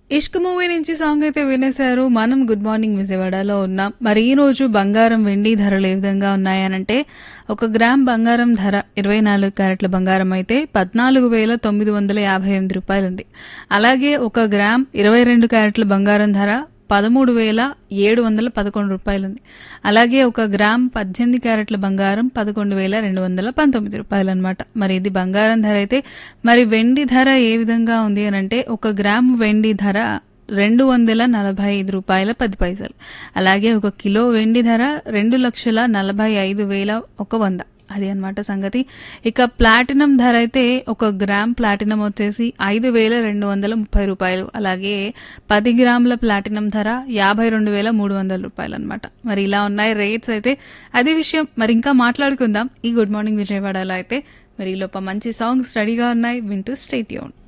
ఇష్క్ movie నుంచి song అయితే వినేశారు మనం గుడ్ మార్నింగ్ విజయవాడలో ఉన్నాం మరి ఈ రోజు బంగారం వెండి ధరలు ఏ విధంగా ఉన్నాయనంటే ఒక గ్రామ్ బంగారం ధర ఇరవై నాలుగు క్యారెట్ల బంగారం అయితే పద్నాలుగు వేల తొమ్మిది వందల యాభై ఎనిమిది రూపాయలు ఉంది అలాగే ఒక గ్రామ్ ఇరవై రెండు క్యారెట్ల బంగారం ధర పదమూడు వేల ఏడు వందల పదకొండు రూపాయలు ఉంది అలాగే ఒక గ్రామ్ పద్దెనిమిది క్యారెట్ల బంగారం పదకొండు వేల రెండు వందల పంతొమ్మిది రూపాయలు అనమాట మరి ఇది బంగారం ధర అయితే మరి వెండి ధర ఏ విధంగా ఉంది అని అంటే ఒక గ్రామ్ వెండి ధర రెండు వందల నలభై ఐదు రూపాయల పది పైసలు అలాగే ఒక కిలో వెండి ధర రెండు లక్షల నలభై ఐదు వేల ఒక వంద అది అన్నమాట సంగతి ఇక ప్లాటినం ధర అయితే ఒక గ్రామ్ ప్లాటినం వచ్చేసి ఐదు వేల రెండు వందల ముప్పై రూపాయలు అలాగే పది గ్రాముల ప్లాటినం ధర యాభై రెండు వేల మూడు వందల రూపాయలు అనమాట మరి ఇలా ఉన్నాయి రేట్స్ అయితే అది విషయం మరి ఇంకా మాట్లాడుకుందాం ఈ గుడ్ మార్నింగ్ విజయవాడలో అయితే మరి ఈ లోప మంచి సాంగ్స్ రెడీగా ఉన్నాయి వింటూ స్టేట్ యూన్